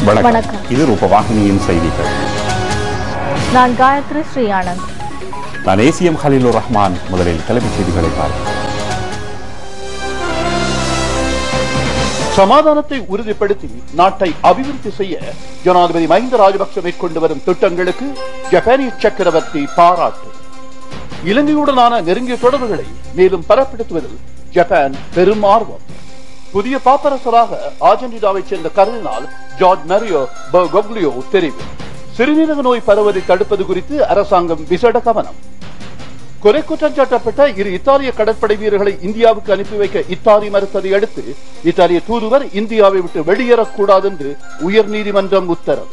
வணக்கம் வணக்கம். இது ரூபவாகினியின் செய்திகள் நான் காயத்ரி ஸ்ரீ ஆனந்த் நான் ஏசிஎம் ஹலீலுர் ரஹ்மான் முதலில் தலைமைச் செய்திகளை பார்ப்போம் சமாதானத்தை உறுதிப்படுத்தி நாட்டை அபிவிருத்தி செய்ய ஜனாதிபதி மஹிந்த ராஜபக்ச மேற்கொண்டு வரும் திட்டங்களுக்கு ஜப்பானிய சக்கரவர்த்தி பாராட்டு இலங்கையுடனான நெருங்கிய தொடர்புகளை மேலும் பலப்படுத்துவதில் ஜப்பான் பெரும் ஆர்வம் புதிய பாப்பரசராக அர்ஜென்டினாவைச் சேர்ந்த கர்தினால் ஜார்ஜ் மரியோ பர்கோக்லியோ தெரிவு சிறுநீரக நோய் பரவதை தடுப்பது குறித்து அரசாங்கம் விசேட கவனம் கொலை குற்றம் சாட்டப்பட்ட இரு இத்தாலிய கடற்படை வீரர்களை இந்தியாவுக்கு அனுப்பி வைக்க இத்தாலி மறுத்ததை அடுத்து இத்தாலிய தூதுவர் இந்தியாவை விட்டு வெளியேறக்கூடாது என்று உயர்நீதிமன்றம் உத்தரவு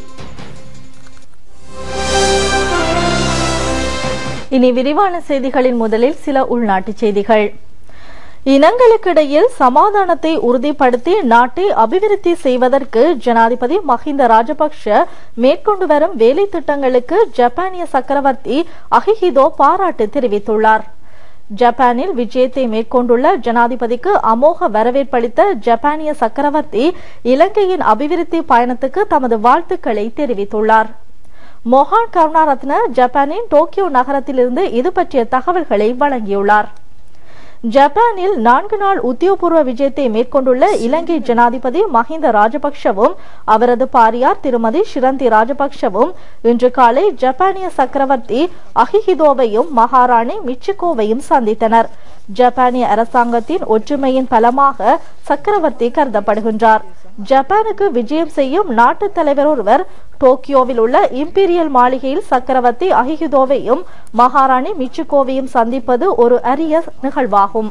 இனி விரிவான செய்திகளின் முதலில் சில உள்நாட்டுச் செய்திகள் இனங்களுக்கிடையில் சமாதானத்தை உறுதிப்படுத்தி நாட்டை அபிவிருத்தி செய்வதற்கு ஜனாதிபதி மஹிந்த ராஜபக்ஷ மேற்கொண்டு வரும் வேலை திட்டங்களுக்கு ஜப்பானிய சக்கரவர்த்தி அகிஹிதோ பாராட்டு தெரிவித்துள்ளார் ஜப்பானில் விஜயத்தை மேற்கொண்டுள்ள ஜனாதிபதிக்கு அமோக வரவேற்பளித்த ஜப்பானிய சக்கரவர்த்தி இலங்கையின் அபிவிருத்தி பயணத்துக்கு தமது வாழ்த்துக்களை தெரிவித்துள்ளார் மொஹான் கருணாரத்ன ஜப்பானின் டோக்கியோ நகரத்திலிருந்து இது பற்றிய தகவல்களை வழங்கியுள்ளார் ஜப்பானில் நான்கு நாள் உத்தியோகபூர்வ விஜயத்தை மேற்கொண்டுள்ள இலங்கை ஜனாதிபதி மஹிந்த ராஜபக்ஷவும் அவரது பாரியார் திருமதி ஷிரந்தி ராஜபக்ஷவும் இன்று காலை ஜப்பானிய சக்கரவர்த்தி அகிஹிதோவையும் மகாராணி மிச்சிகோவையும் சந்தித்தனர் ஜப்பானிய அரசாங்கத்தின் ஒற்றுமையின் பலமாக சக்கரவர்த்தி கருதப்படுகின்றார் ஜப்பானுக்கு விஜயம் செய்யும் நாட்டு தலைவர் ஒருவர் டோக்கியோவில் உள்ள இம்பீரியல் மாளிகையில் சக்கரவர்த்தி அஹிஹிதோவையும் மகாராணி மிச்சுகோவையும் சந்திப்பது ஒரு அரிய நிகழ்வாகும்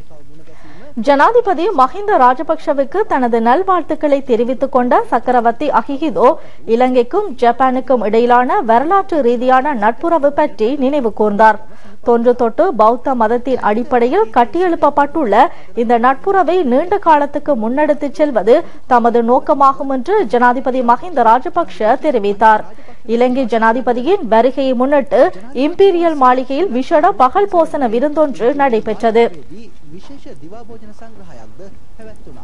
ஜனாதிபதி மஹிந்த ராஜபக்ஷவுக்கு தனது நல்வாழ்த்துக்களை தெரிவித்துக் கொண்ட சக்கரவர்த்தி அஹிஹிதோ இலங்கைக்கும் ஜப்பானுக்கும் இடையிலான வரலாற்று ரீதியான நட்புறவு பற்றி நினைவு கூர்ந்தார் தொன்று தொட்டு பௌத்த மதத்தின் அடிப்படையில் கட்டியெழுப்பப்பட்டுள்ள இந்த நட்புறவை நீண்ட காலத்துக்கு முன்னெடுத்துச் செல்வது தமது நோக்கமாகும் என்று ஜனாதிபதி மஹிந்த ராஜபக்ஷ தெரிவித்தார் இலங்கை ஜனாதிபதியின் வருகையை முன்னிட்டு இம்பீரியல் மாளிகையில் விஷட பகல் போசன விருந்தொன்று நடைபெற்றது දී විශේෂ දිවාභෝජන සංග්‍රහයක්ද පැවැත්වුණා.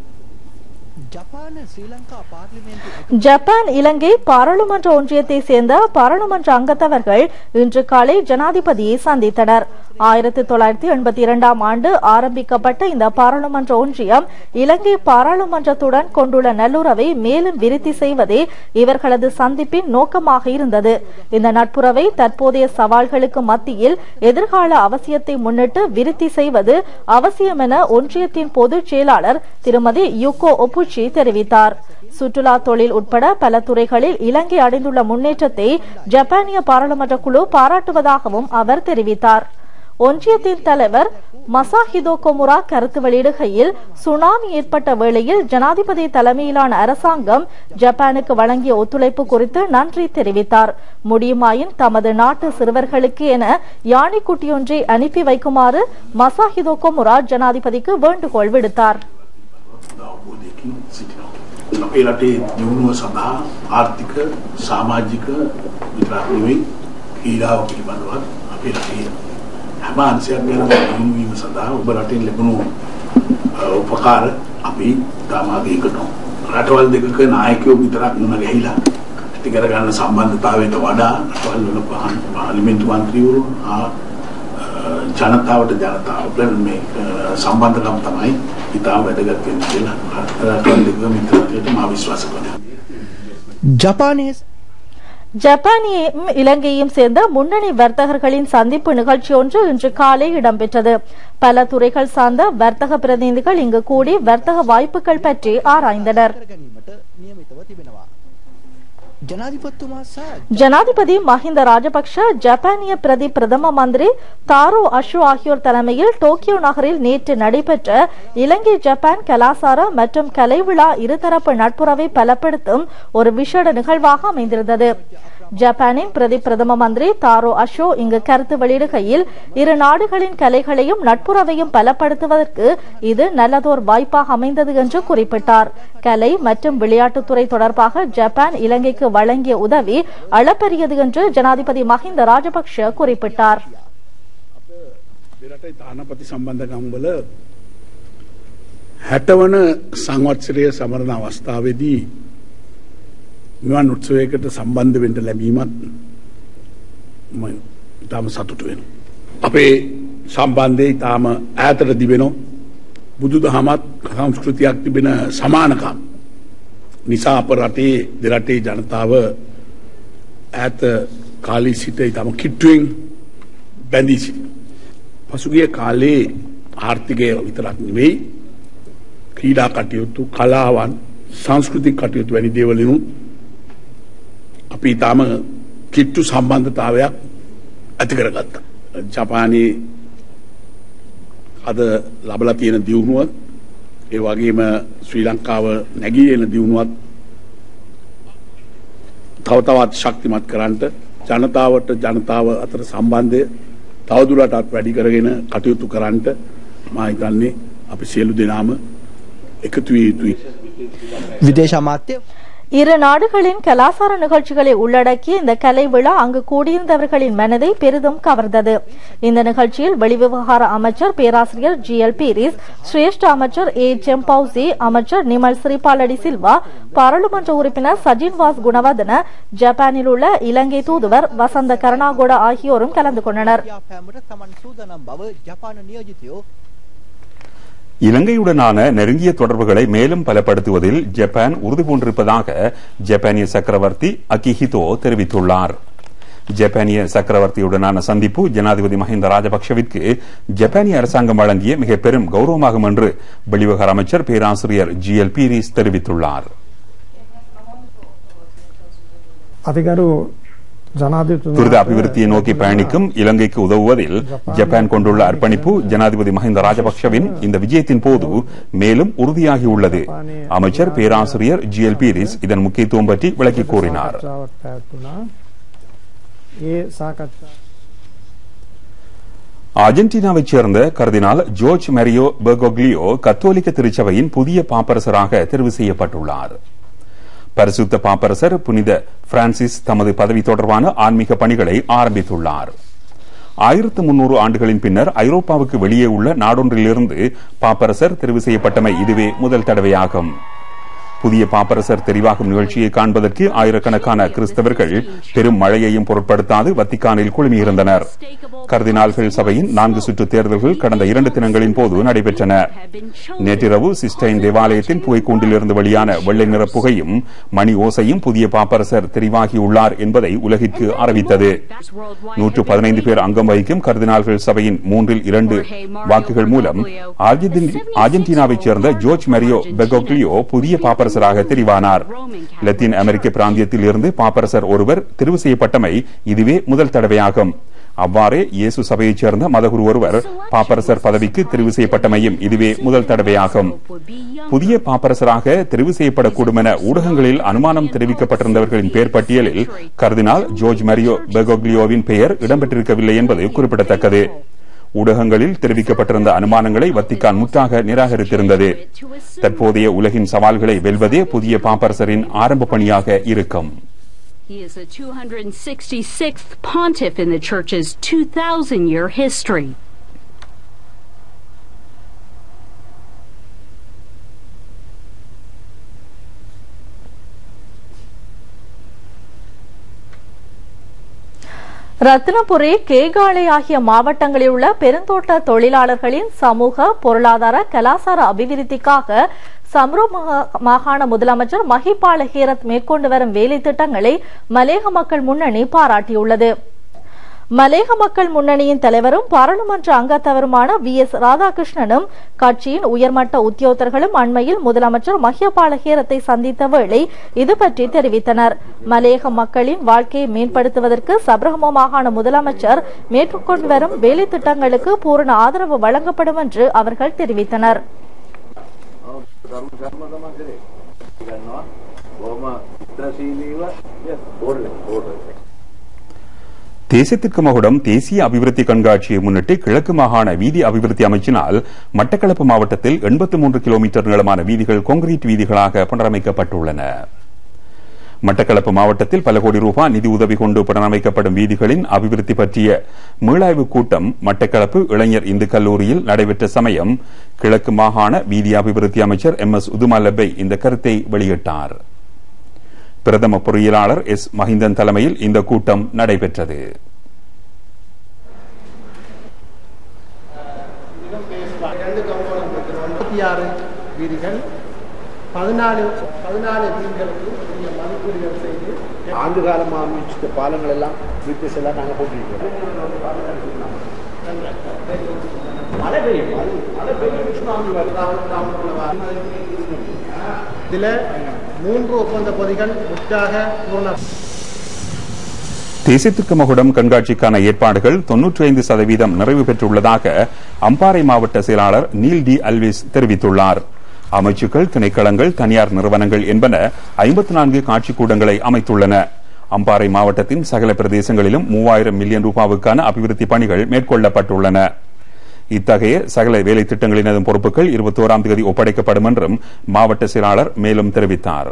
ජපාන ශ්‍රී ලංකා පාර්ලිමේන්තු ஜப்பான் இலங்கை பாராளுமன்ற ஒன்றியத்தை சேர்ந்த பாராளுமன்ற அங்கத்தவர்கள் இன்று காலை ஜனாதிபதியை சந்தித்தனர் ஆயிரத்தி தொள்ளாயிரத்தி எண்பத்தி இரண்டாம் ஆண்டு ஆரம்பிக்கப்பட்ட இந்த பாராளுமன்ற ஒன்றியம் இலங்கை பாராளுமன்றத்துடன் கொண்டுள்ள நல்லுறவை மேலும் விருத்தி செய்வதே இவர்களது சந்திப்பின் நோக்கமாக இருந்தது இந்த நட்புறவை தற்போதைய சவால்களுக்கு மத்தியில் எதிர்கால அவசியத்தை முன்னிட்டு விருத்தி செய்வது அவசியம் என ஒன்றியத்தின் பொதுச் செயலாளர் திருமதி யுகோ ஒப்புச்சி தெரிவித்தார் சுற்றுலா தொழில் உட்பட பல துறைகளில் இலங்கை அடைந்துள்ள முன்னேற்றத்தை ஜப்பானிய பாராளுமன்ற குழு பாராட்டுவதாகவும் அவர் தெரிவித்தார் ஒன்றியத்தின் தலைவர் மசாஹிதோ கொமுரா கருத்து வெளியிடுகையில் சுனாமி ஏற்பட்ட வேளையில் ஜனாதிபதி தலைமையிலான அரசாங்கம் ஜப்பானுக்கு வழங்கிய ஒத்துழைப்பு குறித்து நன்றி தெரிவித்தார் முடியுமாயின் தமது நாட்டு சிறுவர்களுக்கு என யானைக்குட்டியொன்றை அனுப்பி வைக்குமாறு மசாஹிதோ கொமுரா ஜனாதிபதிக்கு வேண்டுகோள் விடுத்தார் අවබෝධයකින් සිටිනවා. අපේ රටේ දියුණුව සඳහා ආර්ථික සාමාජික විතරක් නෙවෙයි ඊඩාව පිළිබඳවත් අපේ රටේ හැම අංශයක් ගැන දියුණු වීම සඳහා ඔබ රටෙන් ලැබුණු අ, උපකාර අපි තාමාද ඒකනවා. රටවල් දෙකක නායකයෝ විතරක් මුණ ගැහිලා ඇති කරගන්න සම්බන්ධතාවයට වඩා රටවල් වල පහන් පාර්ලිමේන්තු මන්ත්‍රීවරු හා ජනතාවට ජනතාව මේ අ, සම්බන්ධකම් තමයි ඉතාම වැදගත් වෙන්නේ කියලා රටවල් දෙකක මිත්‍රත්වයට මා විශ්වාස කරනවා. ජපානයේ ஜப்பானியும் இலங்கையும் சேர்ந்த முன்னணி வர்த்தகர்களின் சந்திப்பு நிகழ்ச்சி ஒன்று இன்று காலை இடம்பெற்றது பல துறைகள் சார்ந்த வர்த்தக பிரதிநிதிகள் இங்கு கூடி வர்த்தக வாய்ப்புகள் பற்றி ஆராய்ந்தனர் කර ගැනීමට නියමිතව තිබෙනවා. ජනාධිපත්තුමා සහ ஜனாதிபதி மஹிந்த ராஜபக்ஷ ஜப்பானிய பிரதி பிரதம மந்திரி தாரோ அஷு ஆகியோர் தலைமையில் டோக்கியோ நகரில் நேற்று நடைபெற்ற இலங்கை ஜப்பான் கலாசார மற்றும் கலை விழா இருதரப்பு நட்புறவை பலப்படுத்தும் ஒரு விசேட நிகழ்வாக அமைந்திருந்தது ஜப்பானின் பிரதி பிரதம மந்திரி தாரோ அஷோ இங்கு கருத்து வெளியிடுகையில் இரு நாடுகளின் கலைகளையும் நட்புறவையும் பலப்படுத்துவதற்கு இது நல்லதோர் வாய்ப்பாக அமைந்தது என்று குறிப்பிட்டார் கலை மற்றும் விளையாட்டுத்துறை தொடர்பாக ஜப்பான் இலங்கைக்கு வழங்கிய உதவி அளப்பரியது என்று ஜனாதிபதி மஹிந்த ராஜபக்ஷ குறிப்பிட்டார் දෙරටයි තානපති සම්බන්ධකම් වල හැටවන සංවත්සරය සමරණ අවස්ථාවේදී මෙවන් උත්සවයකට සම්බන්ධ වෙන්න ලැබීමත් මම ඉතාම සතුටු වෙනවා. අපේ සම්බන්ධය ඉතාම ඈතට තිබෙනවා. බුදුදහමත් සංස්කෘතියක් තිබෙන සමානකම් නිසා අප රටේ දෙරටේ ජනතාව ඈත කාලී සිට ඉතාම කිට්ටුවෙන් බැඳී සිටිනවා. පසුගිය කාලේ ආර්ථිකය විතරක් නෙවෙයි ක්‍රීඩා කටයුතු කලාවන් සංස්කෘතික කටයුතු වැනි දේවලිනුත් අපි ඉතාම කිට්ටු සම්බන්ධතාවයක් ඇති කරගත්තා. ජපානයේ අද ලබලා තියෙන දියුණුව ඒ වගේම ශ්‍රී ලංකාව නැගී එන දියුණුවත් තව තවත් ශක්තිමත් කරන්නට ජනතාවට ජනතාව අතර සම්බන්ධය තවදුරටත් වැඩි කරගෙන කටයුතු කරන්නට මා හිතන්නේ අපි සියලු දෙනාම එකතු විය යුතුයි. විදේශ අමාත්‍ය இரு நாடுகளின் கலாசார நிகழ்ச்சிகளை உள்ளடக்கிய இந்த கலை விழா அங்கு கூடியிருந்தவர்களின் மனதை பெரிதும் கவர்ந்தது இந்த நிகழ்ச்சியில் வெளிவிவகார அமைச்சர் பேராசிரியர் ஜி எல் பீரிஸ் சிரேஷ்ட அமைச்சர் ஏ செம்பவுசி அமைச்சர் நிமல் சிறிபாலடி சில்வா பாராளுமன்ற உறுப்பினர் சஜின் வாஸ் குணவர்தன ஜப்பானில் உள்ள இலங்கை தூதுவர் வசந்த கருணாகோட ஆகியோரும் கலந்து கொண்டனர் පෑමට තමන් සූදානම් බව ජපාන නියෝජිතයෝ இலங்கையுடனான நெருங்கிய தொடர்புகளை மேலும் பலப்படுத்துவதில் ஜப்பான் உறுதி பூண்டிருப்பதாக ஜப்பானிய சக்கரவர்த்தி அகிஹிதோ தெரிவித்துள்ளார் ஜப்பானிய சக்கரவர்த்தியுடனான சந்திப்பு ஜனாதிபதி மஹிந்த ராஜபக்ஷவிற்கு ஜப்பானிய அரசாங்கம் வழங்கிய மிக பெரும் கௌரவமாகும் என்று வெளிவிவகார அமைச்சர் பேராசிரியர் ஜி எல் பீரிஸ் தெரிவித்துள்ளார் අතිගරු ජනාධිපතිතුමා துரித அபிவிருத்தியை நோக்கி பயணிக்கும் இலங்கைக்கு உதவுவதில் ஜப்பான் கொண்டுள்ள அர்ப்பணிப்பு ஜனாதிபதி மஹிந்த ராஜபக்ஷவின் இந்த விஜயத்தின் போது மேலும் உறுதியாகியுள்ளது அமைச்சர் பேராசிரியர் ஜி எல் பீரிஸ் இதன் முக்கியத்துவம் பற்றி விளக்கி கூறினார் සාකච්ඡාවක් පැවැත්වුණා. ඒ සාකච්ඡා அர்ஜென்டினாவைச் சேர்ந்த கர்தினால் ஜோர்ஜ் மெரியோ பெர்கோக்லியோ கத்தோலிக்க திருச்சபையின் புதிய பாப்பரசராக தெரிவு செய்யப்பட்டுள்ளார் பரிசுத்த பாப்பரசர் புனித பிரான்சிஸ் தமது பதவி தொடர்பான ஆன்மீக பணிகளை ஆரம்பித்துள்ளார் ஆயிரத்து முன்னூறு ஆண்டுகளின் பின்னர் ஐரோப்பாவுக்கு வெளியே உள்ள நாடொன்றிலிருந்து பாப்பரசர் தெரிவு செய்யப்பட்டமை இதுவே முதல் தடவையாகும் புதிய பாப்பரசர் தெரிவாகும் நிகழ்ச்சியை காண்பதற்கு ஆயிரக்கணக்கான கிறிஸ்தவர்கள் பெரும் மழையையும் பொருட்படுத்தாது வத்திக்கானில் குழுமியிருந்தனர் கர்தினால்கள் சபையின் நான்கு சுற்று தேர்தல்கள் கடந்த இரண்டு தினங்களின் போது நடைபெற்றன நேற்றிரவு சிஸ்டைன் தேவாலயத்தின் புகைக்கூண்டிலிருந்து வெளியான வெள்ளை நிற புகையும் மணி ஓசையும் புதிய பாப்பரசர் தெரிவாகியுள்ளார் என்பதை உலகிற்கு அறிவித்தது நூற்று பதினைந்து பேர் அங்கம் வகிக்கும் கர்தினால்கள் சபையின் மூன்றில் இரண்டு வாக்குகள் மூலம் ஆர்ஜென்டின்- அர்ஜென்டினாவைச் சேர்ந்த ஜோர்ஜ் மெரியோ பெகோக்லியோ புதிய பாப்பரசராக தெரிவானார் லத்தீன் அமெரிக்க பிராந்தியத்தில் இருந்து பாப்பரசர் ஒருவர் தெரிவு செய்யப்பட்டமை இதுவே முதல் தடவையாகும் அவ்வாறே இயேசு சபையைச் சேர்ந்த மதகுரு ஒருவர் பாப்பரசர் பதவிக்கு தெரிவு செய்யப்பட்டமையும் இதுவே முதல் தடவையாகும் புதிய பாப்பரசராக தெரிவு செய்யப்படக்கூடும் என ஊடகங்களில் அனுமானம் தெரிவிக்கப்பட்டிருந்தவர்களின் பெயர் பட்டியலில் கர்தினால் ஜோர்ஜ் மரியோ பெகோக்லியோவின் பெயர் இடம்பெற்றிருக்கவில்லை என்பது குறிப்பிடத்தக்கது ஊடகங்களில் தெரிவிக்கப்பட்டிருந்த அனுமானங்களை வத்திக்கான் முற்றாக நிராகரித்திருந்தது தற்போதைய உலகின் சவால்களை வெல்வதே புதிய பாப்பரசரின் ஆரம்ப பணியாக இருக்கும் He is the 266th pontiff in the church's 2,000 year history. Ratnapura Kegalle ஆகிய மாவட்டங்களில் உள்ள பெருந்தோட்ட தொழிலாளர்களின் சமூக பொருளாதார கலாசார அபிவிருத்திக்காக சம்ரோ மா- மாகாண முதலமைச்சர் மஹிபால ஹீரத் மேற்கொண்டு வரும் வேலை திட்டங்களை மலேக மக்கள் முன்னணி பாராட்டியுள்ளது மலேக மக்கள் முன்னணியின் தலைவரும் பாராளுமன்ற அங்கத்தவருமான வி எஸ் ராதாகிருஷ்ணனும் கட்சியின் உயர்மட்ட உத்தியோகத்தர்களும் அண்மையில் முதலமைச்சர் மஹ்யபால ஹீரத்தை சந்தித்த வேளை இது பற்றி தெரிவித்தனர் மலேக மக்களின் வாழ்க்கையை மேம்படுத்துவதற்கு சபரகம மாகாண முதலமைச்சர் மேற்கொண்டு வரும் வேலை திட்டங்களுக்கு பூரண ஆதரவு வழங்கப்படும் என்று அவர்கள் தெரிவித்தனர் தேசத்திற்கு மகுடம் தேசிய அபிவிருத்தி கண்காட்சியை முன்னிட்டு கிழக்கு மாகாண வீதி அபிவிருத்தி அமைச்சினால் மட்டக்களப்பு மாவட்டத்தில் 83 மூன்று கிலோமீட்டர் நீளமான வீதிகள் கான்கிரீட் வீதிகளாக புனரமைக்கப்பட்டுள்ளன மட்டக்களப்பு மாவட்டத்தில் பல கோடி ரூபாய் நிதி உதவி கொண்டு புனரமைக்கப்படும் வீதிகளின் அபிவிருத்தி பற்றிய மீளாய்வு கூட்டம் மட்டக்களப்பு இளைஞர் இந்து கல்லூரியில் நடைபெற்ற சமயம் கிழக்கு மாகாண வீதி அபிவிருத்தி அமைச்சர் எம் எஸ் உதுமல்லபை இந்த கருத்தை வெளியிட்டார் பிரதம பொறியியலாளர் எஸ் மஹிந்தன் தலைமையில் இந்த கூட்டம் நடைபெற்றது முப்பத்தி ஆறு வீதிகள் பதினாலு பதினாலு வீடுகளுக்கு உரிய மதிப்பீடுகள் செய்து ஆண்டு காலமாக அமைச்சிட்ட பாலங்கள் எல்லாம் வீட்டு எல்லாம் நாங்கள் போட்டிருக்கிறோம் மழை பெய்யும் மழை- மழை பெய்யும் சுனாமி வருது இதில் மூன்று ஒப்பந்த பொதிகள் முற்றாக பூர்ண தேசியத்திற்கு மகுடம் கண்காட்சிக்கான ஏற்பாடுகள் தொன்னூற்றி ஐந்து சதவீதம் நிறைவு பெற்றுள்ளதாக அம்பாறை மாவட்ட செயலாளர் நீல் டி அல்விஸ் தெரிவித்துள்ளார் அமைச்சுக்கள் திணைக்களங்கள் தனியார் நிறுவனங்கள் என்பன ஐம்பத்தி நான்கு காட்சிக்கூடங்களை அமைத்துள்ளன அம்பாறை மாவட்டத்தின் சகல பிரதேசங்களிலும் மூவாயிரம் மில்லியன் ரூபாவுக்கான அபிவிருத்தி பணிகள் மேற்கொள்ளப்பட்டுள்ளன இத்தகைய சகல வேலை திட்டங்களினதும் பொறுப்புகள் இருபத்தோராம் தேதி ஒப்படைக்கப்படும் என்றும் மாவட்ட செயலாளர் மேலும் தெரிவித்தார்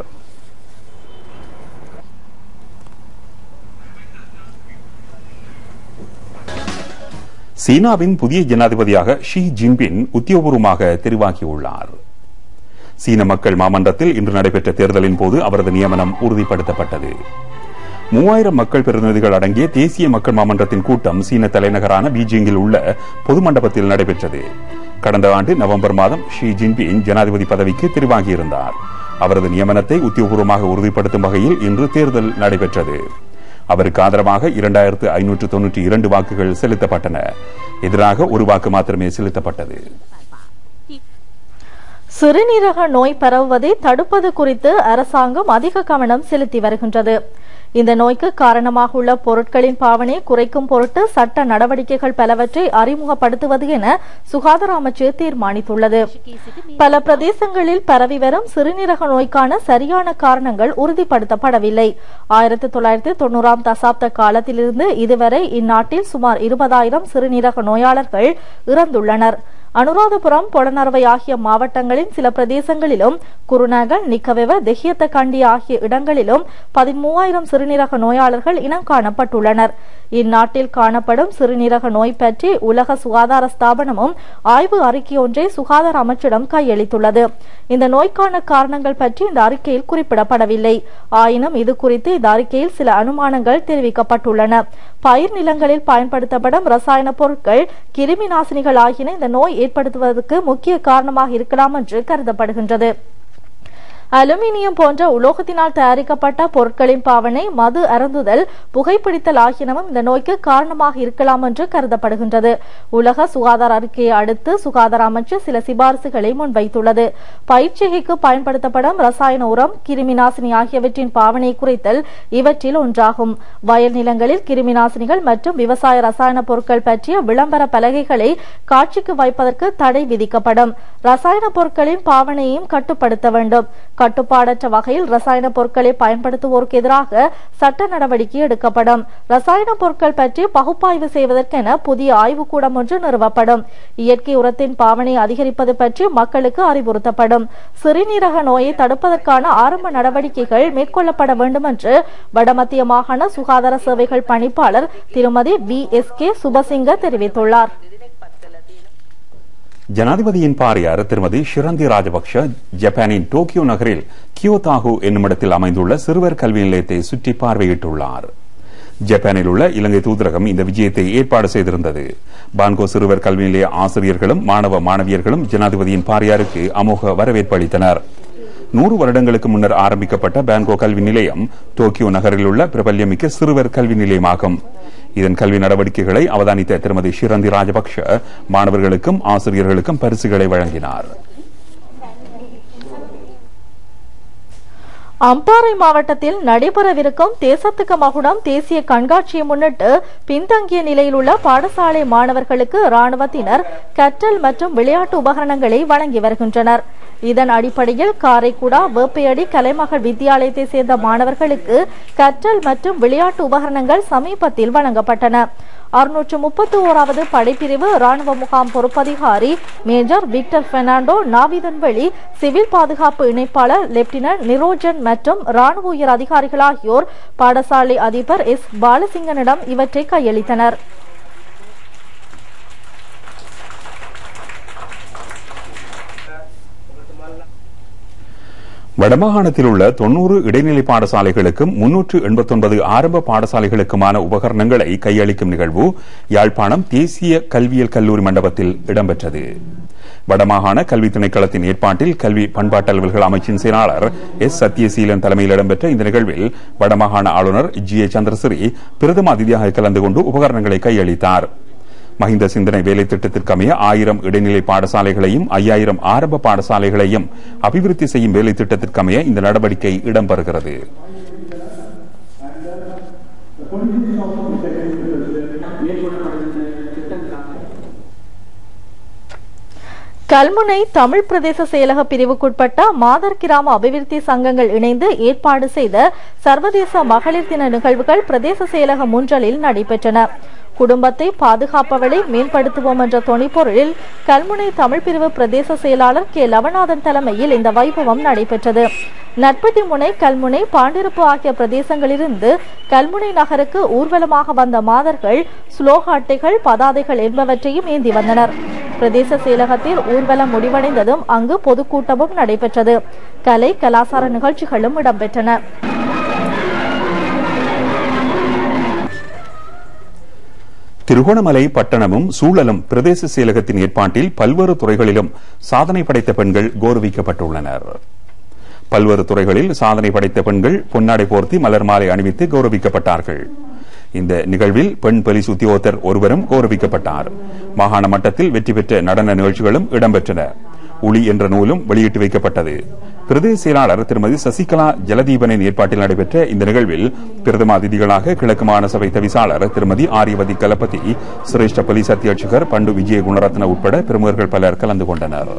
சீனாவின் புதிய ஜனாதிபதியாக ஷி ஜின்பின் உத்தியோகபூர்வமாக தெரிவாகியுள்ளார் சீன மக்கள் மாமன்றத்தில் இன்று நடைபெற்ற தேர்தலின் போது அவரது நியமனம் உறுதிப்படுத்தப்பட்டது மூவாயிரம் மக்கள் பிரதிநிதிகள் அடங்கிய தேசிய மக்கள் மாமன்றத்தின் கூட்டம் சீன தலைநகரான பீஜிங்கில் உள்ள பொது மண்டபத்தில் நடைபெற்றது கடந்த ஆண்டு நவம்பர் மாதம் ஷி ஜின்பின் ஜனாதிபதி பதவிக்கு தெரிவாகியிருந்தார் அவரது நியமனத்தை உத்தியோகபூர்வமாக உறுதிப்படுத்தும் வகையில் இன்று தேர்தல் நடைபெற்றது அவருக்கு ஆதரவாக இரண்டாயிரத்து ஐநூற்று தொன்னூற்றி இரண்டு வாக்குகள் செலுத்தப்பட்டன எதிராக ஒரு வாக்கு மாத்திரமே செலுத்தப்பட்டது சிறுநீரக நோய் பரவுவதை தடுப்பது குறித்து அரசாங்கம் அதிக கவனம் செலுத்தி வருகின்றது இந்த நோய்க்கு காரணமாக உள்ள பொருட்களின் பாவனை குறைக்கும் பொருட்டு சட்ட நடவடிக்கைகள் பலவற்றை அறிமுகப்படுத்துவது என சுகாதார அமைச்சு தீர்மானித்துள்ளது பல பிரதேசங்களில் பரவி வரும் சிறுநீரக நோய்க்கான சரியான காரணங்கள் உறுதிப்படுத்தப்படவில்லை ஆயிரத்தி தொள்ளாயிரத்தி தொண்ணூறாம் தசாப்த காலத்திலிருந்து இதுவரை இந்நாட்டில் சுமார் இருபதாயிரம் சிறுநீரக நோயாளர்கள் இறந்துள்ளனர் அனுராதபுரம் பொலனறுவை ஆகிய மாவட்டங்களின் சில பிரதேசங்களிலும் குருநாகல் நிக்கவெவ தெஹியத்த கண்டி ஆகிய இடங்களிலும் பதிமூவாயிரம் சிறுநீரக நோயாளர்கள் இனம் காணப்பட்டுள்ளனர் இந்நாட்டில் காணப்படும் சிறுநீரக நோய் பற்றி உலக சுகாதார ஸ்தாபனமும் ஆய்வு அறிக்கை ஒன்றை சுகாதார அமைச்சிடம் கையளித்துள்ளது இந்த நோய்க்கான காரணங்கள் பற்றி இந்த அறிக்கையில் குறிப்பிடப்படவில்லை ஆயினும் இது குறித்து இந்த அறிக்கையில் சில அனுமானங்கள் தெரிவிக்கப்பட்டுள்ளன பயிர் நிலங்களில் பயன்படுத்தப்படும் ரசாயன பொருட்கள் கிருமி நாசினிகள் ஆகியன இந்த நோய் ஏற்படுத்துவதற்கு முக்கிய காரணமாக இருக்கலாம் என்று கருதப்படுகின்றது அலுமினியம் போன்ற உலோகத்தினால் தயாரிக்கப்பட்ட பொருட்களின் பாவனை மது அருந்துதல் புகைப்பிடித்தல் ஆகியனவும் இந்த நோய்க்கு காரணமாக இருக்கலாம் என்று கருதப்படுகின்றது உலக சுகாதார அறிக்கையை அடுத்து சுகாதார அமைச்சு சில சிபாரிசுகளை முன்வைத்துள்ளது பயிற்சிகைக்கு பயன்படுத்தப்படும் ரசாயன உரம் கிருமி நாசினி ஆகியவற்றின் பாவனை குறைத்தல் இவற்றில் ஒன்றாகும் வயல் நிலங்களில் கிருமி நாசினிகள் மற்றும் விவசாய ரசாயன பொருட்கள் பற்றிய விளம்பர பலகைகளை காட்சிக்கு வைப்பதற்கு தடை விதிக்கப்படும் ரசாயன பொருட்களின் பாவனையையும் கட்டுப்படுத்த வேண்டும் கட்டுப்பாடற்ற வகையில் ரசாயன பொருட்களை பயன்படுத்துவோருக்கு எதிராக சட்ட நடவடிக்கை எடுக்கப்படும் ரசாயன பொருட்கள் பற்றி பகுப்பாய்வு செய்வதற்கென புதிய ஆய்வுக்கூடம் ஒன்று நிறுவப்படும் இயற்கை உரத்தின் பாவனை அதிகரிப்பது பற்றி மக்களுக்கு அறிவுறுத்தப்படும் சிறுநீரக நோயை தடுப்பதற்கான ஆரம்ப நடவடிக்கைகள் மேற்கொள்ளப்பட வேண்டும் என்று வடமத்திய மாகாண சுகாதார சேவைகள் பணிப்பாளர் திருமதி வி எஸ் கே சுபசிங்க தெரிவித்துள்ளார் ஜனாதிபதியின் பாரியார் திருமதி ஷிரந்தி ராஜபக்ஷ ஜப்பானின் டோக்கியோ நகரில் கியோதாகு என்னுமிடத்தில் அமைந்துள்ள சிறுவர் கல்வி நிலையத்தை சுற்றி பார்வையிட்டுள்ளார் ஜப்பானில் உள்ள இலங்கை தூதரகம் இந்த விஜயத்தை ஏற்பாடு செய்திருந்தது பான்கோ சிறுவர் கல்வி நிலைய ஆசிரியர்களும் மாணவ மாணவியர்களும் ஜனாதிபதியின் பாரியாருக்கு அமோக வரவேற்பு அளித்தனர் நூறு வருடங்களுக்கு முன்னர் ஆரம்பிக்கப்பட்ட பான்கோ கல்வி நிலையம் டோக்கியோ நகரில் உள்ள பிரபல்யமிக்க சிறுவர் கல்வி நிலையமாகும் இதன் கல்வி நடவடிக்கைகளை அவதானித்த திருமதி ஷிரந்தி ராஜபக்ஷ மாணவர்களுக்கும் ஆசிரியர்களுக்கும் பரிசுகளை வழங்கினார் அம்பாறை மாவட்டத்தில் நடைபெறவிருக்கும் தேசத்துக்கு மகுடம் தேசிய கண்காட்சியை முன்னிட்டு பின்தங்கிய நிலையில் உள்ள பாடசாலை மாணவர்களுக்கு ராணுவத்தினர் கற்றல் மற்றும் விளையாட்டு உபகரணங்களை வழங்கி வருகின்றனர் இதன் அடிப்படையில் காரைக்குடா வேப்பையடி கலைமகள் வித்தியாலயத்தை சேர்ந்த மாணவர்களுக்கு கற்றல் மற்றும் விளையாட்டு உபகரணங்கள் சமீபத்தில் வழங்கப்பட்டன அறுநூற்று முப்பத்தி ஓராவது படைப்பிரிவு ராணுவ முகாம் பொறுப்பதிகாரி மேஜர் விக்டர் பெர்னாண்டோ நாவிதன்வெளி சிவில் பாதுகாப்பு இணைப்பாளர் லெப்டினன்ட் நிரோஜன் மற்றும் ராணுவ உயர் அதிகாரிகள் ஆகியோர் பாடசாலை அதிபர் எஸ் பாலசிங்கனிடம் இவற்றை கையளித்தனர் வடமாகாணத்தில் உள்ள தொன்னூறு இடைநிலை பாடசாலைகளுக்கும் முன்னூற்று எண்பத்தொன்பது ஆரம்ப பாடசாலைகளுக்குமான உபகரணங்களை கையளிக்கும் நிகழ்வு யாழ்ப்பாணம் தேசிய கல்வியல் கல்லூரி மண்டபத்தில் இடம்பெற்றது வடமாகாண கல்வி திணைக்களத்தின் ஏற்பாட்டில் கல்வி பண்பாட்டு அலுவல்கள் அமைச்சின் செயலாளர் எஸ் சத்யசீலன் தலைமையில் இடம்பெற்ற இந்த நிகழ்வில் வடமாகாண ஆளுநர் ஜி ஏ சந்திரசிறி பிரதம அதிதியாக கலந்து கொண்டு உபகரணங்களை கையளித்தார் மஹிந்த சிந்தனை வேலை திட்டத்திற்கமைய ஆயிரம் இடைநிலை பாடசாலைகளையும் ஐயாயிரம் ஆரம்ப பாடசாலைகளையும் அபிவிருத்தி செய்யும் வேலை திட்டத்திற்கமைய இந்த நடவடிக்கை இடம்பெறுகிறது கல்முனை தமிழ் பிரதேச செயலக பிரிவுக்குட்பட்ட மாதர் கிராம அபிவிருத்தி சங்கங்கள் இணைந்து ஏற்பாடு செய்த சர்வதேச மகளிர் தின நிகழ்வுகள் பிரதேச செயலக முன்றலில் நடைபெற்றன குடும்பத்தை பாதுகாப்பவளை மேம்படுத்துவோம் என்ற தொனிப்பொருளில் கல்முனை தமிழ் பிரிவு பிரதேச செயலாளர் கே லவநாதன் தலைமையில் இந்த வைபவம் நடைபெற்றது நட்பட்டி முனை கல்முனை பாண்டிருப்பு ஆகிய பிரதேசங்களிலிருந்து கல்முனை நகருக்கு ஊர்வலமாக வந்த மாதர்கள் ஸ்லோக அட்டைகள் பதாதைகள் என்பவற்றையும் ஏந்தி வந்தனர் பிரதேச செயலகத்தில் ஊர்வலம் முடிவடைந்ததும் அங்கு பொதுக்கூட்டமும் நடைபெற்றது கலை கலாசார நிகழ்ச்சிகளும் இடம்பெற்றன திருகோணமலை பட்டணமும் சூழலும் பிரதேச செயலகத்தின் ஏற்பாட்டில் பல்வேறு துறைகளிலும் சாதனை படைத்த பெண்கள் கௌரவிக்கப்பட்டுள்ளனர் பல்வேறு துறைகளில் சாதனை படைத்த பெண்கள் பொன்னாடை போர்த்தி மலர் மாலை அணிவித்து கௌரவிக்கப்பட்டார்கள் இந்த நிகழ்வில் பெண் போலீஸ் உத்தியோகத்தர் ஒருவரும் கௌரவிக்கப்பட்டார் மாகாண மட்டத்தில் வெற்றி பெற்ற நடன நிகழ்ச்சிகளும் இடம்பெற்றன உளி என்ற நூலும் வெளியிட்டு வைக்கப்பட்டது பிரதேச செயலாளர் திருமதி சசிகலா ஜலதீபனின் ஏற்பாட்டில் நடைபெற்ற இந்த நிகழ்வில் பிரதம அதிதிகளாக கிழக்கு மாகாண சபை தவிசாளர் திருமதி ஆரியவதி கலபதி சிரேஷ்ட போலீஸ் அத்தியட்சகர் பண்டு விஜய குணரத்ன உட்பட பிரமுகர்கள் பலர் கலந்து கொண்டனர்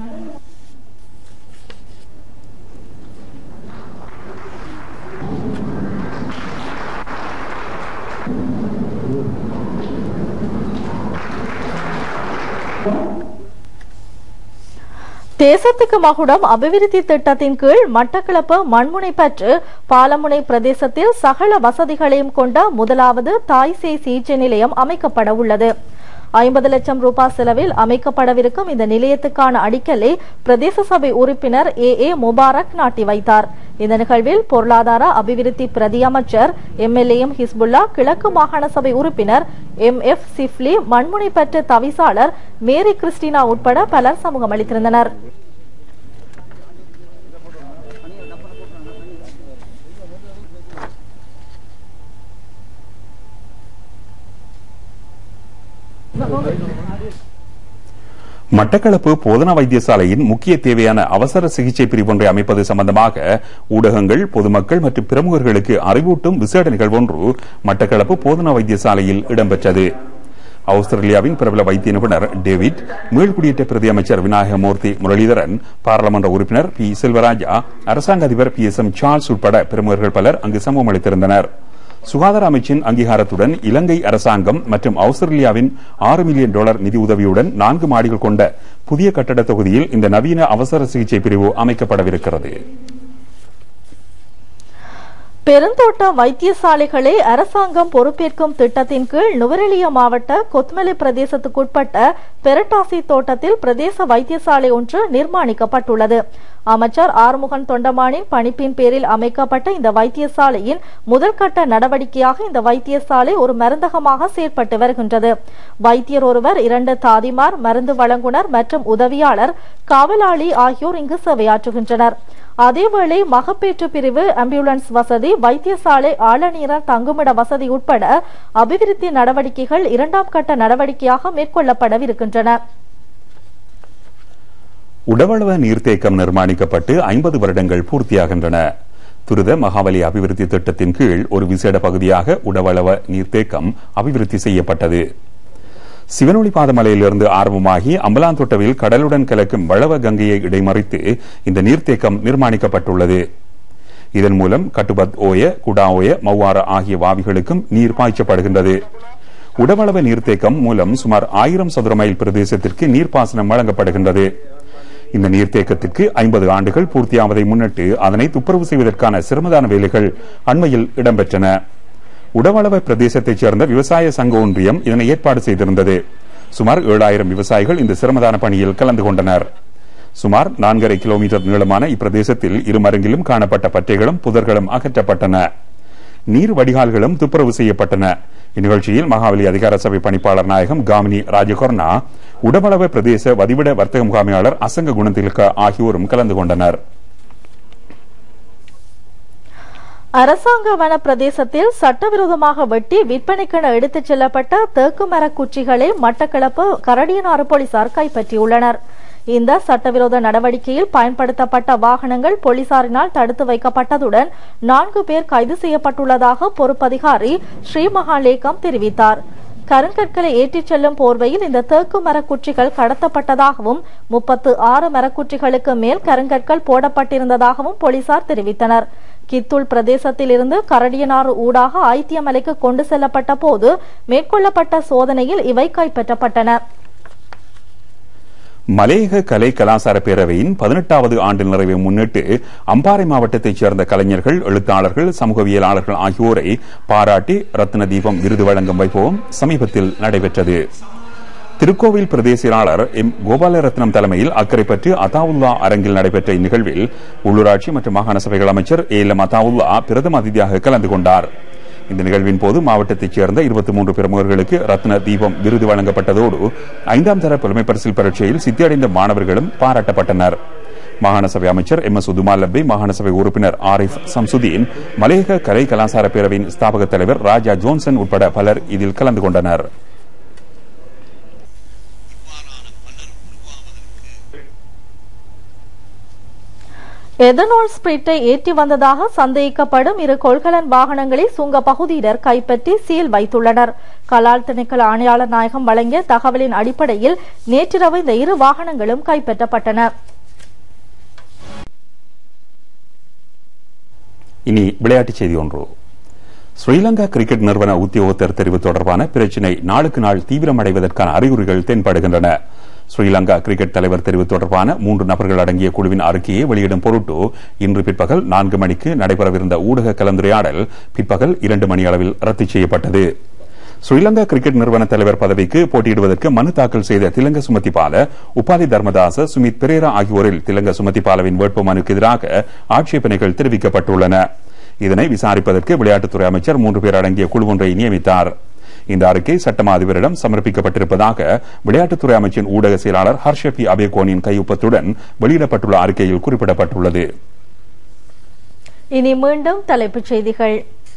தேசத்துக்கு மகுடம் அபிவிருத்தி திட்டத்தின் கீழ் மட்டக்களப்பு மண்முனை பற்று பாலமுனை பிரதேசத்தில் சகல வசதிகளையும் கொண்ட முதலாவது தாய்சேய் சிகிச்சை நிலையம் அமைக்கப்பட உள்ளது ஐம்பது லட்சம் ரூபாய் செலவில் அமைக்கப்படவிருக்கும் இந்த நிலையத்துக்கான அடிக்கலை பிரதேச சபை உறுப்பினர் ஏ ஏ முபாரக் நாட்டி வைத்தார் இந்த நிகழ்வில் பொருளாதார அபிவிருத்தி பிரதி அமைச்சர் எம்எல்ஏஎம் ஹிஸ்புல்லா கிழக்கு மாகாண சபை உறுப்பினர் எம் எஃப் சிப்லி மண்முனை பெற்ற தவிசாளர் மேரி கிறிஸ்டினா உட்பட பலர் சமூகம் அளித்திருந்தனர் மட்டக்களப்பு போதனா வைத்தியசாலையின் முக்கிய தேவையான அவசர சிகிச்சை பிரிவொன்றை அமைப்பது சம்பந்தமாக ஊடகங்கள் பொதுமக்கள் மற்றும் பிரமுகர்களுக்கு அறிவூட்டும் விசேட நிகழ்வொன்று மட்டக்களப்பு போதனா வைத்தியசாலையில் இடம்பெற்றது ஆஸ்திரேலியாவின் பிரபல வைத்திய நிபுணர் டேவிட் மீள்குடியேற்ற பிரதி அமைச்சர் விநாயகமூர்த்தி முரளிதரன் பாராளுமன்ற உறுப்பினர் பி செல்வராஜா அரசாங்க அதிபர் பி எஸ் எம் சார்ல்ஸ் உட்பட பிரமுகர்கள் பலர் அங்கு சமூகம் அளித்திருந்தனர் சுகாதார அமைச்சின் அங்கீகாரத்துடன் இலங்கை அரசாங்கம் மற்றும் ஆஸ்திரேலியாவின் ஆறு மில்லியன் டாலர் நிதி உதவியுடன் நான்கு மாடிகள் கொண்ட புதிய கட்டட தொகுதியில் இந்த நவீன அவசர சிகிச்சை பிரிவு அமைக்கப்படவிருக்கிறது பெருந்தோட்ட வைத்தியசாலைகளை அரசாங்கம் பொறுப்பேற்கும் திட்டத்தின் கீழ் நுவரெலியா மாவட்ட கொத்மலை பிரதேசத்துக்குட்பட்ட பெரட்டாசி தோட்டத்தில் பிரதேச வைத்தியசாலை ஒன்று நிர்மாணிக்கப்பட்டுள்ளது அமைச்சர் ஆறுமுகன் தொண்டமானின் பணிப்பின் பேரில் அமைக்கப்பட்ட இந்த வைத்தியசாலையின் முதல்கட்ட நடவடிக்கையாக இந்த வைத்தியசாலை ஒரு மருந்தகமாக செயல்பட்டு வருகின்றது வைத்தியர் ஒருவர் இரண்டு தாதிமார் மருந்து வழங்குனர் மற்றும் உதவியாளர் காவலாளி ஆகியோர் இங்கு சேவையாற்றுகின்றனர் அதேவேளை மகப்பேற்று பிரிவு ஆம்புலன்ஸ் வசதி வைத்தியசாலை ஆளநீரர் தங்குமிட வசதி உட்பட அபிவிருத்தி நடவடிக்கைகள் இரண்டாம் கட்ட நடவடிக்கையாக மேற்கொள்ளப்படவிருக்கின்றன உடவளவ நீர்த்தேக்கம் நிர்மாணிக்கப்பட்டு ஐம்பது வருடங்கள் பூர்த்தியாகின்றன துரித மகாவலி அபிவிருத்தி திட்டத்தின் கீழ் ஒரு விசேட பகுதியாக உடவளவ நீர்த்தேக்கம் அபிவிருத்தி செய்யப்பட்டது சிவனொளி பாதமலையிலிருந்து ஆரம்பமாகி அம்பலாந்தோட்டவில் கடலுடன் கலக்கும் வளவ கங்கையை இடைமறித்து இந்த நீர்த்தேக்கம் நிர்மாணிக்கப்பட்டுள்ளது இதன் மூலம் கட்டுபத் ஓய குடா ஓய மவ்வார ஆகிய வாவிகளுக்கும் நீர் பாய்ச்சப்படுகின்றது உடவளவ நீர்த்தேக்கம் மூலம் சுமார் ஆயிரம் சதுர மைல் பிரதேசத்திற்கு நீர்ப்பாசனம் வழங்கப்படுகின்றது இந்த நீர்த்தேக்கத்திற்கு ஐம்பது ஆண்டுகள் பூர்த்தியாவதை முன்னிட்டு அதனை துப்புரவு செய்வதற்கான சிரமதான வேலைகள் அண்மையில் இடம்பெற்றன உடவளவ பிரதேசத்தைச் சேர்ந்த விவசாய சங்க ஒன்றியம் இதனை ஏற்பாடு செய்திருந்தது சுமார் ஏழாயிரம் விவசாயிகள் இந்த சிரமதான பணியில் கலந்து கொண்டனர் சுமார் நான்கரை கிலோமீட்டர் நீளமான இப்பிரதேசத்தில் இருமருங்கிலும் காணப்பட்ட பற்றைகளும் புதர்களும் அகற்றப்பட்டன நீர் வடிகால்களும் துப்புரவு செய்யப்பட்டன இந்நிகழ்ச்சியில் மகாவலி அதிகார சபை பணிப்பாளர் நாயகம் காமினி ராஜகொர்ணா உடமளவ பிரதேச வதிவிட வர்த்தக முகாமையாளர் அசங்க குணத்திலக்க ஆகியோரும் கலந்து கொண்டனர் அரசாங்க வன பிரதேசத்தில் சட்டவிரோதமாக வெட்டி விற்பனைக்கென எடுத்துச் செல்லப்பட்ட தேக்கு மரக் குச்சிகளை மட்டக்களப்பு கரடியனாறு போலீசார் கைப்பற்றியுள்ளனர் இந்த சட்டவிரோத நடவடிக்கையில் பயன்படுத்தப்பட்ட வாகனங்கள் போலீசாரினால் தடுத்து வைக்கப்பட்டதுடன் நான்கு பேர் கைது செய்யப்பட்டுள்ளதாக பொறுப்பதிகாரி ஸ்ரீமகாலேகம் தெரிவித்தார் கருங்கற்களை ஏற்றிச் செல்லும் போர்வையில் இந்த தேக்கு மரக்குற்றிகள் கடத்தப்பட்டதாகவும் முப்பத்து ஆறு மரக்குற்றிகளுக்கு மேல் கருங்கற்கள் போடப்பட்டிருந்ததாகவும் போலீசார் தெரிவித்தனர் கித்துள் பிரதேசத்தில் இருந்து கரடியனாறு ஊடாக ஐத்தியமலைக்கு கொண்டு செல்லப்பட்ட போது மேற்கொள்ளப்பட்ட சோதனையில் இவை கைப்பற்றப்பட்டன மலையக கலை கலாசார பேரவையின் பதினெட்டாவது ஆண்டு நிறைவை முன்னிட்டு அம்பாறை மாவட்டத்தைச் சேர்ந்த கலைஞர்கள் எழுத்தாளர்கள் சமூகவியலாளர்கள் ஆகியோரை பாராட்டி ரத்ன தீபம் விருது வழங்கும் வைபவம் சமீபத்தில் நடைபெற்றது திருக்கோவில் பிரதேச செயலாளர் எம் கோபாலரத்னம் தலைமையில் அக்கரைப்பற்று அதாவுல்லா அரங்கில் நடைபெற்ற இந்நிகழ்வில் உள்ளூராட்சி மற்றும் மாகாண சபைகள் அமைச்சர் ஏ எம் அதாவுல்லா பிரதம அதிதியாக கலந்து கொண்டார் இந்த நிகழ்வின் போது மாவட்டத்தைச் சேர்ந்த இருபத்தி மூன்று பிரமுகர்களுக்கு ரத்ன தீபம் விருது வழங்கப்பட்டதோடு ஐந்தாம் தர புலமை பரிசில் பரீட்சையில் சித்தியடைந்த மாணவர்களும் பாராட்டப்பட்டனர் மாகாண சபை அமைச்சர் எம் எஸ் உதுமால் லப்பை மாகாண சபை உறுப்பினர் ஆரிஃப் சம்சுதீன் மலையக கலை கலாசார பேரவையின் ஸ்தாபக தலைவர் ராஜா ஜோன்சன் உட்பட பலர் இதில் கலந்து கொண்டனர் எதனால் ஸ்பிரிட்டை ஏற்றி வந்ததாக சந்தேகிக்கப்படும் இரு கொள்கலன் வாகனங்களை சுங்க பகுதியினர் கைப்பற்றி சீல் வைத்துள்ளனர் கலால் திணைக்கள ஆணையாளர் நாயகம் வழங்கிய தகவலின் அடிப்படையில் நேற்றிரவு இந்த இரு வாகனங்களும் கைப்பற்றப்பட்டன இனி விளையாட்டுச் செய்தி ஒன்று ஸ்ரீலங்கா கிரிக்கெட் நிறுவன உத்தியோகத்தர் தெரிவு தொடர்பான பிரச்சினை நாளுக்கு நாள் தீவிரமடைவதற்கான அறிகுறிகள் தென்படுகின்றன ஸ்ரீலங்கா கிரிக்கெட் தலைவர் தெரிவு தொடர்பான மூன்று நபர்கள் அடங்கிய குழுவின் அறிக்கையை வெளியிடும் பொருட்டு இன்று பிற்பகல் நான்கு மணிக்கு நடைபெறவிருந்த ஊடக கலந்துரையாடல் பிற்பகல் இரண்டு மணி அளவில் ரத்து செய்யப்பட்டது ஸ்ரீலங்கா கிரிக்கெட் நிறுவன தலைவர் பதவிக்கு போட்டியிடுவதற்கு மனு தாக்கல் செய்த திலங்க சுமதிபால உபாதி தர்மதாச சுமித் பெரேரா ஆகியோரில் திலங்க சுமதிபாலவின் வேட்பு மனுக்கு எதிராக ஆட்சேபனைகள் தெரிவிக்கப்பட்டுள்ளன இதனை விசாரிப்பதற்கு விளையாட்டுத்துறை அமைச்சர் மூன்று பேர் அடங்கிய குழு ஒன்றை நியமித்தார் இந்த அறிக்கை சட்டமா அதிபரிடம் சமர்ப்பிக்கப்பட்டிருப்பதாக விளையாட்டுத்துறை அமைச்சின் ஊடக செயலாளர் ஹர்ஷபி அபேகோனின் கையொப்பத்துடன் வெளியிடப்பட்டுள்ள அறிக்கையில் குறிப்பிடப்பட்டுள்ளது இனி மீண்டும் தலைப்புச் செய்திகள்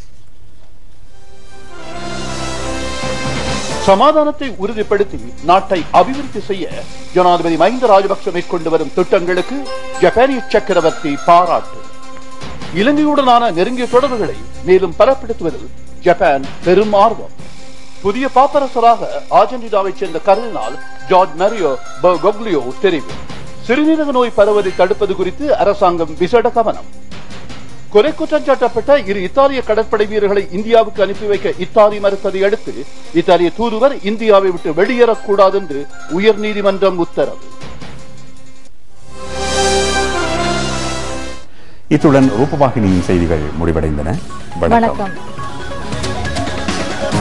சமாதானத்தை உறுதிப்படுத்தி நாட்டை அபிவிருத்தி செய்ய ஜனாதிபதி மஹிந்த ராஜபக்ச மேற்கொண்டு வரும் திட்டங்களுக்கு ஜப்பானிய சக்கரவர்த்தி பாராட்டு இலங்கையுடனான நெருங்கிய தொடர்புகளை மேலும் பலப்படுத்துவதில் ஜப்பான் பெரும் ஆர்வம் புதிய பாப்பரசராக ஆர்ஜென்டினாவைச் சேர்ந்த கர்தினால் ஜார்ஜ் மரியோ பர்கோக்லியோ தெரிவு சிறுநீரக நோய் பரவதை தடுப்பது குறித்து அரசாங்கம் விசேட கவனம் கொலை குற்றம் சாட்டப்பட்ட இரு இத்தாலிய கடற்படை வீரர்களை இந்தியாவுக்கு அனுப்பி வைக்க இத்தாலி மறுத்ததை அடுத்து இத்தாலிய தூதுவர் இந்தியாவை விட்டு வெளியேறக்கூடாது என்று உயர்நீதிமன்றம் உத்தரவு இத்துடன் ரூபவாகினியின் செய்திகள் முடிவடைந்தன வணக்கம்